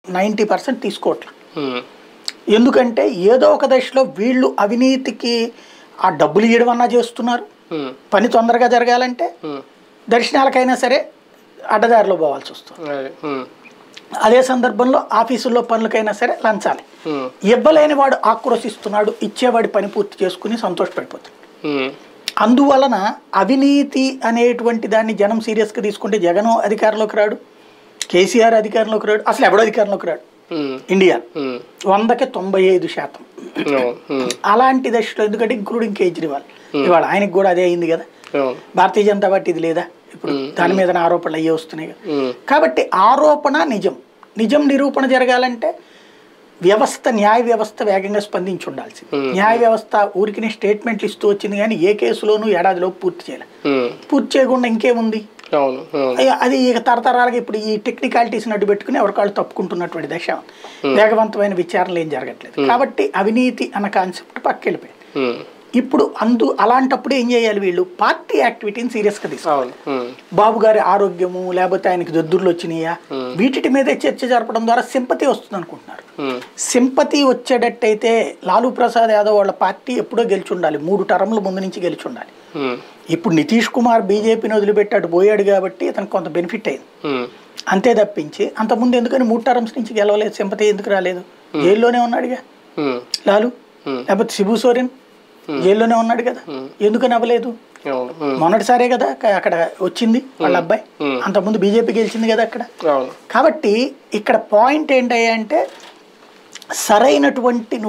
Ninety percent తీసుకోవట్లేదు ఉమ్, ఎందుకంటే ఏదో ఒక దశలో వీళ్ళు అవినీతికి ఆ డబ్బులు ఇవ్వడం అన్నా చేస్తున్నారు ఉమ్, పని తొందరగా జరగాలంటే ఉమ్, దర్శనాలకైనా సరే అడ్డదారిలో పోవాల్సి వస్తుంది అదే, ఉమ్, అదే సందర్భంలో ఆఫీసుల్లో పనులకైనా సరే లంచాలి ఉమ్, ఇవ్వలేని వాడు ఆక్రోశిస్తున్నాడు ఇచ్చేవాడి పని పూర్తి చేసుకుని సంతోషపడిపోతుంది ఉమ్, అందువలన అవినీతి అనేటువంటి దాన్ని జనం సీరియస్గా తీసుకుంటే జగన్ అధికారంలోకి రాడు కేసీఆర్ అధికారంలోకి రాడు అసలు ఎవడో అధికారంలోకి రాడు ఉమ్, ఇండియా ఉమ్, వందకి తొంభై ఐదు శాతం అవును, ఉమ్, అలాంటి దశలో ఎందుకంటే ఇంక్లూడింగ్ కేజ్రీవాల్ ఇవాళ ఆయనకి కూడా అదే అయింది కదా అవును, భారతీయ జనతా పార్టీ ఇది లేదా ఇప్పుడు దాని మీద ఆరోపణలు అయ్యే వస్తున్నాయి కదా ఉమ్, కాబట్టి ఆరోపణ నిజం నిజం నిరూపణ జరగాలంటే వ్యవస్థ న్యాయ వ్యవస్థ వేగంగా స్పందించి ఉండాల్సింది Hmm. న్యాయ వ్యవస్థ ఊరికి స్టేట్మెంట్లు ఇస్తూ వచ్చింది కానీ ఏ కేసులోనూ ఏడాదిలో పూర్తి చేయాలి ఉమ్, పూర్తి చేయకుండా ఇంకేముంది అవును అవును అయ్య, అది ఇక తరతరాలుగా ఇప్పుడు ఈ టెక్నికాలిటీస్ అడ్డు పెట్టుకుని ఎవరికాళ్ళు తప్పుకుంటున్నటువంటి దశ ఉంది. వేగవంతమైన విచారణలు ఏం జరగట్లేదు కాబట్టి అవినీతి అన్న కాన్సెప్ట్ పక్కెళ్ళిపోయింది ఉమ్, ఇప్పుడు అందు అలాంటప్పుడు ఏం చేయాలి వీళ్ళు పార్టీ యాక్టివిటీని సీరియస్గా తీసుకోవాలి అవును ఉమ్, బాబు గారి ఆరోగ్యము లేకపోతే ఆయనకి దద్దుర్లు వచ్చినాయా వీటి మీదే చర్చ జరపడం ద్వారా సింపతి వస్తుంది అనుకుంటున్నారు ఉమ్, సింపతి వచ్చేటట్టయితే లాలూ ప్రసాద్ యాదవ్ వాళ్ళ పార్టీ ఎప్పుడో గెలిచి ఉండాలి మూడు టర్మ్ల ముందు నుంచి గెలిచి ఉండాలి ఉమ్, ఇప్పుడు నితీష్ కుమార్ బీజేపీని వదిలిపెట్టి అటు పోయాడు కాబట్టి అతనికి కొంత బెనిఫిట్ అయింది ఉమ్, అంతే తప్పించి అంతకుముందు ఎందుకని మూడు టర్మ్స్ నుంచి గెలవలేదు సింపతి ఎందుకు రాలేదు జైల్లోనే ఉన్నాడుగా ఉమ్, లాలు Hmm. లేకపోతే శిబు సోరెన్ జైల్లోనే ఉన్నాడు కదా ఎందుకని అవ్వలేదు అవును ఉమ్, మొన్నటిసారే కదా క- అక్కడ వచ్చింది వాళ్ళ అబ్బాయి అంతకుముందు బీజేపీ గెలిచింది కదా అక్కడ అవును కాబట్టి ఇక్కడ పాయింట్ ఏంటంటే సరైనటువంటి